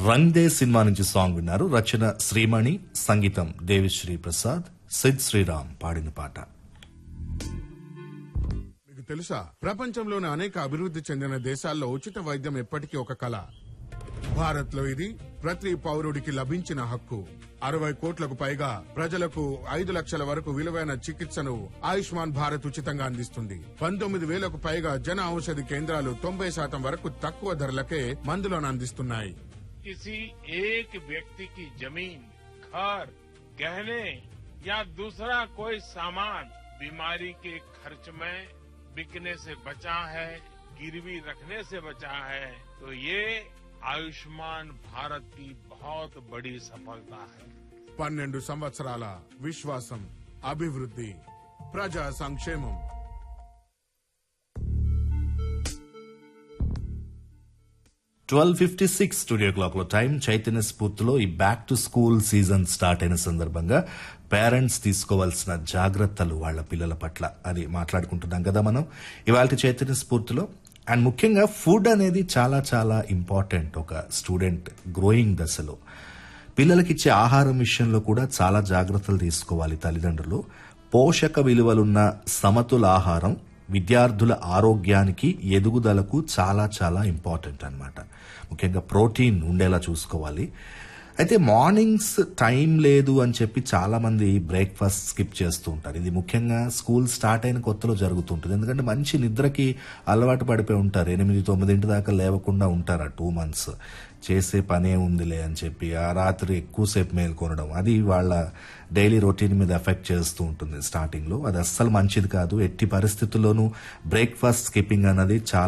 Rang De cinema నుంచి song విన్నారు రచన శ్రీమణి సంగీతం దేవిశ్రీ ప్రసాద్ సిద్ శ్రీరామ్ పాడిన పాట మీకు తెలుసా ప్రపంచంలోని అనేక అభివృద్ధి చెందిన దేశాల్లో ఉచిత వైద్యం ఎప్పటికీ ఒక కళ భారత్ లో ఇది ప్రతి పౌరుడికి లభించిన హక్కు అరవై కోట్లకు పైగా ప్రజలకు ఐదు లక్షల వరకు విలువైన చికిత్సను ఆయుష్మాన్ భారత్ ఉచితంగా అందిస్తుంది పంతొమ్మిది వేలకు పైగా జన ఔషధి కేంద్రాలు తొంభై శాతం వరకు తక్కువ ధరలకే మందులను అందిస్తున్నాయి किसी एक व्यक्ति की जमीन घर गहने या दूसरा कोई सामान बीमारी के खर्च में बिकने से बचा है गिरवी रखने से बचा है तो ये आयुष्मान भारत की बहुत बड़ी सफलता है పన్నెండు సంవత్సరాల విశ్వాసం అభివృద్ధి ప్రజా సంక్షేమం twelve fifty six studio clock లో టైం చైతన్య స్ఫూర్తిలో ఈ back to school season start అయిన సందర్భంగా పేరెంట్స్ తీసుకోవాల్సిన జాగ్రత్తలు వాళ్ళ పిల్లల పట్ల అది మాట్లాడుకుంటున్నాం కదా మనం ఇవాళ చైతన్య స్ఫూర్తిలో అండ్ ముఖ్యంగా ఫుడ్ అనేది చాలా చాలా ఇంపార్టెంట్ ఒక స్టూడెంట్ గ్రోయింగ్ దశలో పిల్లలకిచ్చే ఆహారం విషయంలో కూడా చాలా జాగ్రత్తలు తీసుకోవాలి తల్లిదండ్రులు పోషక విలువలున్న సమతుల ఆహారం విద్యార్థుల ఆరోగ్యానికి ఎదుగుదలకు చాలా చాలా ఇంపార్టెంట్ అన్నమాట ముఖ్యంగా ప్రోటీన్ ఉండేలా చూసుకోవాలి అయితే మార్నింగ్స్ టైం లేదు అని చెప్పి చాలా మంది బ్రేక్ఫాస్ట్ స్కిప్ చేస్తూ ఉంటారు ఇది ముఖ్యంగా స్కూల్ స్టార్ట్ అయిన కొత్తలో జరుగుతుంటుంది ఎందుకంటే మంచి నిద్రకి అలవాటు పడిపోయి ఉంటారు ఎనిమిది తొమ్మిదింటి దాకా లేవకుండా ఉంటారు ఆ టూ మంత్స్ చేసే పనే ఉందిలే అని చెప్పి ఆ రాత్రి ఎక్కువసేపు మేల్కొనడం అది వాళ్ళ డైలీ రొటీన్ మీద ఎఫెక్ట్ చేస్తూ ఉంటుంది స్టార్టింగ్ లో అది అస్సలు మంచిది కాదు ఎట్టి పరిస్థితుల్లోనూ బ్రేక్ఫాస్ట్ స్కిప్పింగ్ అన్నది చాలా